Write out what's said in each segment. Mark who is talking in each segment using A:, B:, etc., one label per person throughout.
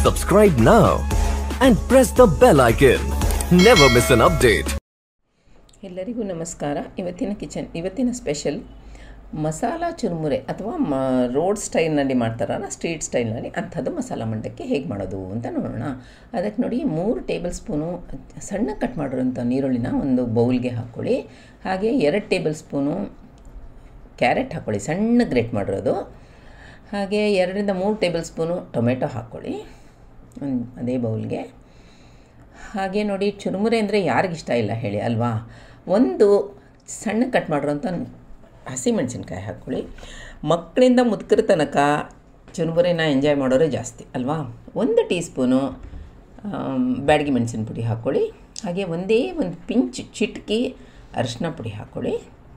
A: Subscribe now and press the bell icon. Never miss an update.
B: ಎಲ್ಲರಿಗೂ ನಮಸ್ಕಾರ ಇವತ್ತಿನ kitchen ಇವತ್ತಿನ ಸ್ಪೆಷಲ್ ಮಸಾಲ ಚುರುಮುರೆ ಅಥವಾ ಮ ರೋಡ್ ಸ್ಟೈಲ್ನಲ್ಲಿ ಮಾಡ್ತಾರಲ್ಲ ಸ್ಟ್ರೀಟ್ ಸ್ಟೈಲ್ನಲ್ಲಿ ಅಂಥದ್ದು ಮಸಾಲ ಮಂಡಕ್ಕಿ ಹೇಗೆ ಮಾಡೋದು ಅಂತ ನೋಡೋಣ ಅದಕ್ಕೆ ನೋಡಿ ಮೂರು ಟೇಬಲ್ ಸ್ಪೂನು ಸಣ್ಣ ಕಟ್ ಮಾಡಿರೋಂಥ ನೀರುಳ್ಳಿನ ಒಂದು ಬೌಲ್ಗೆ ಹಾಕ್ಕೊಳ್ಳಿ ಹಾಗೆ ಎರಡು ಟೇಬಲ್ ಸ್ಪೂನು ಕ್ಯಾರೆಟ್ ಹಾಕ್ಕೊಳ್ಳಿ ಸಣ್ಣ ಗ್ರೇಟ್ ಮಾಡಿರೋದು ಹಾಗೆ ಎರಡರಿಂದ ಮೂರು ಟೇಬಲ್ ಸ್ಪೂನು ಟೊಮೆಟೊ ಹಾಕ್ಕೊಳ್ಳಿ ಒಂದು ಅದೇ ಬೌಲ್ಗೆ ಹಾಗೆ ನೋಡಿ ಚುರುಮುರೆ ಅಂದರೆ ಯಾರಿಗಿಷ್ಟ ಇಲ್ಲ ಹೇಳಿ ಅಲ್ವಾ ಒಂದು ಸಣ್ಣ ಕಟ್ ಮಾಡಿರೋಂಥ ಹಸಿಮೆಣಸಿನ್ಕಾಯಿ ಹಾಕ್ಕೊಳ್ಳಿ ಮಕ್ಕಳಿಂದ ಮುದುಕರ ತನಕ ಚುರುಮುರೆನ ಎಂಜಾಯ್ ಮಾಡೋರೇ ಜಾಸ್ತಿ ಅಲ್ವಾ ಒಂದು ಟೀ ಸ್ಪೂನು ಬ್ಯಾಡಗಿ ಮೆಣಸಿನ ಪುಡಿ ಹಾಕ್ಕೊಳ್ಳಿ ಹಾಗೆ ಒಂದೇ ಒಂದು ಪಿಂಚ್ ಚಿಟಕಿ ಅರಿಶಿನ ಪುಡಿ ಹಾಕ್ಕೊಳ್ಳಿ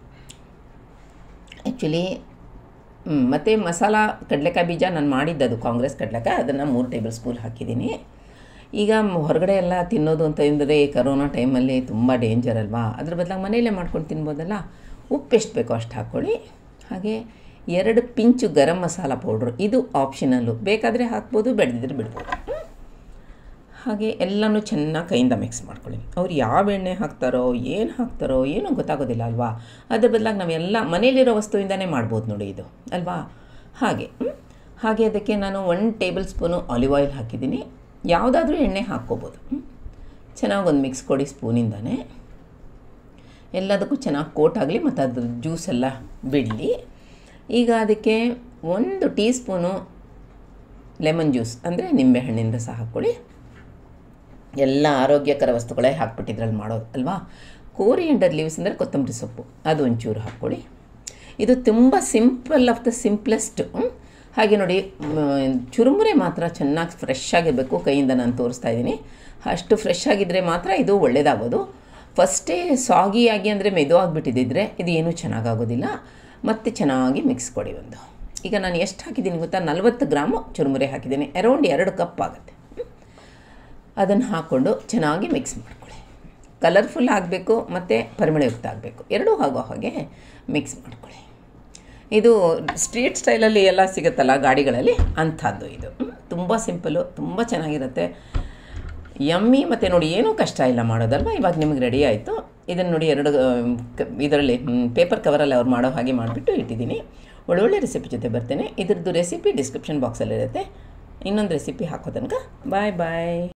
B: ಆ್ಯಕ್ಚುಲಿ ಮತ್ತು ಮಸಾಲ ಕಡಲೆಕಾಯಿ ಬೀಜ ನಾನು ಮಾಡಿದ್ದದು ಕಾಂಗ್ರೆಸ್ ಕಡಲೆಕಾಯಿ ಅದನ್ನು ಮೂರು ಟೇಬಲ್ ಸ್ಪೂನ್ ಹಾಕಿದ್ದೀನಿ ಈಗ ಮ್- ಹೊರಗಡೆ ಎಲ್ಲ ತಿನ್ನೋದು ಅಂತ ಅಂದರೆ ಕರೋನಾ ಟೈಮಲ್ಲಿ ತುಂಬ ಡೇಂಜರ್ ಅಲ್ವಾ ಅದ್ರ ಬದಲಾಗಿ ಮನೆಯಲ್ಲೇ ಮಾಡ್ಕೊಂಡು ತಿನ್ಬೋದಲ್ಲ ಉಪ್ಪು ಎಷ್ಟು ಬೇಕೋ ಅಷ್ಟು ಹಾಕ್ಕೊಳ್ಳಿ ಹಾಗೆ ಎರಡು ಪಿಂಚು ಗರಂ ಮಸಾಲ ಪೌಡ್ರು ಇದು ಆಪ್ಷನಲ್ಲು ಬೇಕಾದರೆ ಹಾಕ್ಬೋದು ಬೆಳೆದಿದ್ರೆ ಬಿಡ್ಬೋದು ಹಾಗೆ ಎಲ್ಲನೂ ಚೆನ್ನಾಗಿ ಕೈಯಿಂದ ಮಿಕ್ಸ್ ಮಾಡ್ಕೊಳ್ಳಿ ಅವ್ರು ಯಾವ ಎಣ್ಣೆ ಹಾಕ್ತಾರೋ ಏನು ಹಾಕ್ತಾರೋ ಏನೂ ಗೊತ್ತಾಗೋದಿಲ್ಲ ಅಲ್ವಾ ಅದ್ರ ಬದಲಾಗಿ ನಾವೆಲ್ಲ ಮನೇಲಿರೋ ವಸ್ತುವಿಂದನೇ ಮಾಡ್ಬೋದು ನೋಡಿ ಇದು ಅಲ್ವಾ ಹಾಗೆ ಹ್ಮ್? ಹಾಗೆ ಅದಕ್ಕೆ ನಾನು one tablespoon olive oil ಹಾಕಿದ್ದೀನಿ ಯಾವುದಾದ್ರೂ ಎಣ್ಣೆ ಹಾಕ್ಕೋಬೋದು ಹ್ಮ್? ಚೆನ್ನಾಗಿ ಒಂದು ಮಿಕ್ಸ್ ಕೊಡಿ ಸ್ಪೂನಿಂದನೇ ಎಲ್ಲದಕ್ಕೂ ಚೆನ್ನಾಗಿ ಕೋಟ್ ಆಗಲಿ ಮತ್ತು ಅದ್ರ ಜ್ಯೂಸ್ ಎಲ್ಲ ಬಿಡಲಿ ಈಗ ಅದಕ್ಕೆ ಒಂದು ಟೀ ಸ್ಪೂನು ಲೆಮನ್ ಜ್ಯೂಸ್ ಅಂದರೆ ನಿಂಬೆಹಣ್ಣಿನ ರಸ ಹಾಕ್ಕೊಳ್ಳಿ ಎಲ್ಲ ಆರೋಗ್ಯಕರ ವಸ್ತುಗಳೇ ಹಾಕ್ಬಿಟ್ಟಿದ್ರಲ್ಲಿ ಮಾಡೋದು ಅಲ್ವಾ ಕೋರಿಯಂಡರ್ ಲೀವ್ಸ್ ಅಂದರೆ ಕೊತ್ತಂಬರಿ ಸೊಪ್ಪು ಅದು ಒಂಚೂರು ಹಾಕ್ಕೊಳ್ಳಿ ಇದು ತುಂಬ ಸಿಂಪಲ್ ಆಫ್ ದ ಸಿಂಪ್ಲೆಸ್ಟ್ ಹಾಗೆ ನೋಡಿ ಮ್, ಚುರುಮುರೆ ಮಾತ್ರ ಚೆನ್ನಾಗಿ ಫ್ರೆಶ್ ಆಗಿರಬೇಕು ಕೈಯಿಂದ ನಾನು ತೋರಿಸ್ತಾ ಇದ್ದೀನಿ ಅಷ್ಟು ಫ್ರೆಶ್ ಆಗಿದ್ದರೆ ಮಾತ್ರ ಇದು ಒಳ್ಳೆಯದಾಗೋದು ಫಸ್ಟೇ ಸಾಗಿಯಾಗಿ ಅಂದರೆ ಮೆದುವಾಗಿಬಿಟ್ಟಿದ್ದಿದ್ರೆ ಇದು ಏನೂ ಚೆನ್ನಾಗಾಗೋದಿಲ್ಲ ಮತ್ತು ಚೆನ್ನಾಗಿ ಮಿಕ್ಸ್ ಕೊಡಿ ಒಂದು ಈಗ ನಾನು ಎಷ್ಟು ಹಾಕಿದ್ದೀನಿ ಗೊತ್ತಾ ನಲ್ವತ್ತು ಗ್ರಾಮು ಚುರುಮುರೆ ಹಾಕಿದ್ದೀನಿ ಅರೌಂಡ್ ಎರಡು ಕಪ್ ಆಗುತ್ತೆ ಅದನ್ನು ಹಾಕ್ಕೊಂಡು ಚೆನ್ನಾಗಿ ಮಿಕ್ಸ್ ಮಾಡ್ಕೊಳ್ಳಿ ಕಲರ್ಫುಲ್ ಆಗಬೇಕು ಮತ್ತು ಪರಿಮಳಯುಕ್ತ ಆಗಬೇಕು ಎರಡೂ ಆಗೋ ಹಾಗೆ ಮಿಕ್ಸ್ ಮಾಡ್ಕೊಳ್ಳಿ ಇದು ಸ್ಟ್ರೀಟ್ ಸ್ಟೈಲಲ್ಲಿ ಎಲ್ಲ ಸಿಗುತ್ತಲ್ಲ ಗಾಡಿಗಳಲ್ಲಿ ಅಂಥದ್ದು ಇದು ತುಂಬ ಸಿಂಪಲ್ಲು ತುಂಬ ಚೆನ್ನಾಗಿರುತ್ತೆ ಯಮ್ಮಿ ಮತ್ತು ನೋಡಿ ಏನೂ ಕಷ್ಟ ಇಲ್ಲ ಮಾಡೋದಲ್ವ ಇವಾಗ ನಿಮಗೆ ರೆಡಿ ಆಯಿತು ಇದನ್ನು ನೋಡಿ ಎರಡು ಇದರಲ್ಲಿ ಪೇಪರ್ ಕವರಲ್ಲಿ ಅವ್ರು ಮಾಡೋ ಹಾಗೆ ಮಾಡಿಬಿಟ್ಟು ಇಟ್ಟಿದ್ದೀನಿ ಒಳ್ಳೊಳ್ಳೆ ರೆಸಿಪಿ ಜೊತೆ ಬರ್ತೇನೆ ಇದ್ರದ್ದು ರೆಸಿಪಿ ಡಿಸ್ಕ್ರಿಪ್ಷನ್ ಬಾಕ್ಸಲ್ಲಿರುತ್ತೆ ಇನ್ನೊಂದು ರೆಸಿಪಿ ಹಾಕೋ ತನಕ ಬಾಯ್ ಬಾಯ್